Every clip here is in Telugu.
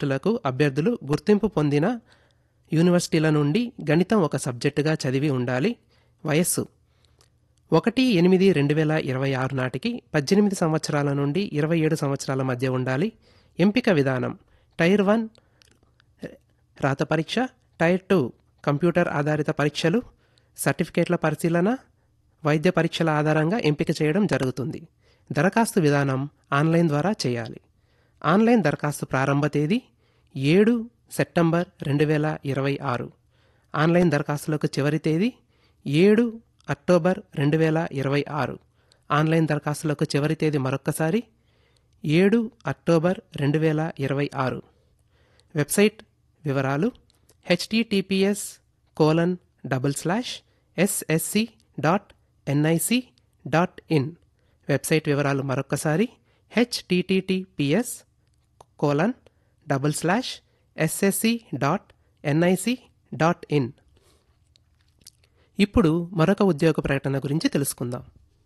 పోస్టులకు అభ్యర్థులు గుర్తింపు పొందిన యూనివర్సిటీల నుండి గణితం ఒక సబ్జెక్టుగా చదివి ఉండాలి వయస్సు ఒకటి ఎనిమిది రెండు వేల ఇరవై ఆరు నాటికి పద్దెనిమిది సంవత్సరాల నుండి ఇరవై ఏడు సంవత్సరాల మధ్య ఉండాలి ఎంపిక విధానం టైర్ వన్ రాత పరీక్ష టైర్ టూ కంప్యూటర్ ఆధారిత పరీక్షలు సర్టిఫికేట్ల పరిశీలన వైద్య పరీక్షల ఆధారంగా ఎంపిక చేయడం జరుగుతుంది దరఖాస్తు విధానం ఆన్లైన్ ద్వారా చేయాలి ఆన్లైన్ దరఖాస్తు ప్రారంభ తేదీ ఏడు సెప్టెంబర్ రెండు వేల ఇరవై ఆరు ఆన్లైన్ దరఖాస్తులకు చివరి తేదీ ఏడు అక్టోబర్ రెండు వేల ఇరవై ఆరు ఆన్లైన్ దరఖాస్తులకు చివరి తేదీ మరొక్కసారి ఏడు అక్టోబర్ రెండు వేల ఇరవై ఆరు వెబ్సైట్ వివరాలు HTTPS colon double slash SSC dot NIC dot in website వివరాలు మరొక్కసారి HTTPS colon double slash SSC dot NIC dot in ఇప్పుడు మరొక ఉద్యోగ ప్రకటన గురించి తెలుసుకుందాం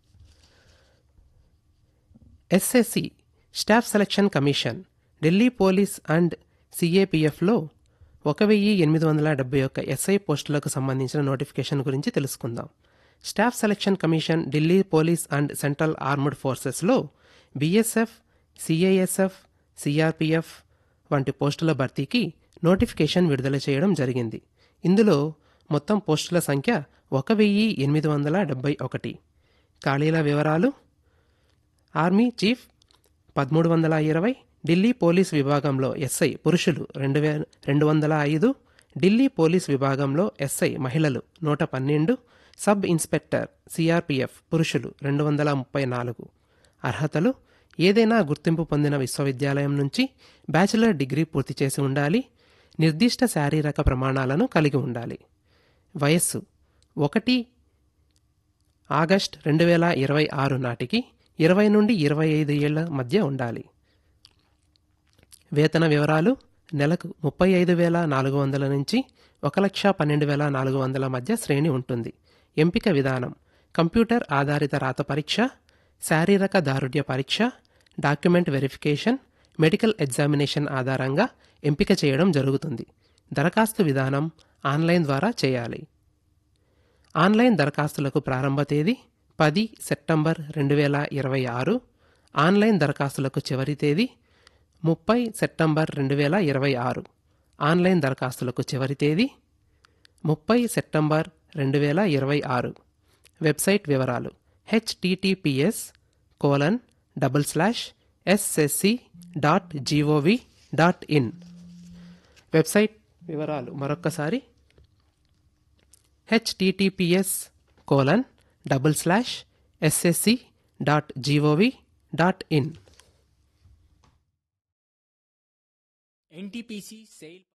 SSC staff selection commission Delhi police and సిఏపిఎఫ్లో ఒక వెయ్యి ఎనిమిది వందల డెబ్బై ఒక్క ఎస్ఐ పోస్టులకు సంబంధించిన నోటిఫికేషన్ గురించి తెలుసుకుందాం staff selection commission Delhi police and central armed ఫోర్సెస్లో బీఎస్ఎఫ్ సిఐఎస్ఎఫ్ సిఆర్పిఎఫ్ వంటి పోస్టుల భర్తీకి నోటిఫికేషన్ విడుదల చేయడం జరిగింది ఇందులో మొత్తం పోస్టుల సంఖ్య ఒక వెయ్యి ఎనిమిది వందల డెబ్బై ఒకటి ఖాళీల వివరాలు ఆర్మీ చీఫ్ పదమూడు వందల ఇరవై ఢిల్లీ పోలీస్ విభాగంలో ఎస్ఐ పురుషులు రెండు వే రెండు వందల ఐదు ఢిల్లీ పోలీస్ విభాగంలో ఎస్ఐ మహిళలు నూట పన్నెండు సబ్ ఇన్స్పెక్టర్ సిఆర్పిఎఫ్ పురుషులు రెండు వందల ముప్పై నాలుగు అర్హతలు ఏదైనా గుర్తింపు పొందిన విశ్వవిద్యాలయం నుంచి బ్యాచిలర్ డిగ్రీ పూర్తి చేసి ఉండాలి నిర్దిష్ట శారీరక ప్రమాణాలను కలిగి ఉండాలి వయస్సు ఒకటి ఆగస్ట్ రెండు వేల ఇరవై ఆరు నాటికి ఇరవై నుండి ఇరవై ఐదు ఏళ్ల మధ్య ఉండాలి వేతన వివరాలు నెలకు ముప్పై ఐదు వేల నాలుగు వందల నుంచి ఒక లక్ష పన్నెండు వేల నాలుగు వందల మధ్య శ్రేణి ఉంటుంది ఎంపిక విధానం కంప్యూటర్ ఆధారిత రాత పరీక్ష శారీరక దారుఢ్య పరీక్ష డాక్యుమెంట్ వెరిఫికేషన్ మెడికల్ ఎగ్జామినేషన్ ఆధారంగా ఎంపిక చేయడం జరుగుతుంది దరఖాస్తు విధానం ఆన్లైన్ ద్వారా చేయాలి ఆన్లైన్ దరఖాస్తులకు ప్రారంభ తేదీ పది సెప్టెంబర్ రెండు వేల ఇరవై ఆరు ఆన్లైన్ దరఖాస్తులకు చివరి తేదీ ముప్పై సెప్టెంబర్ రెండు వేల ఇరవై ఆరు ఆన్లైన్ దరఖాస్తులకు చివరి తేదీ ముప్పై సెప్టెంబర్ రెండు వేల ఇరవై ఆరు వెబ్సైట్ వివరాలు HTTPS colon double slash SSC dot GOV dot in website వివరాలు మరొక్కసారి HTTPS colon double slash SSC dot GOV dot in NTPC cell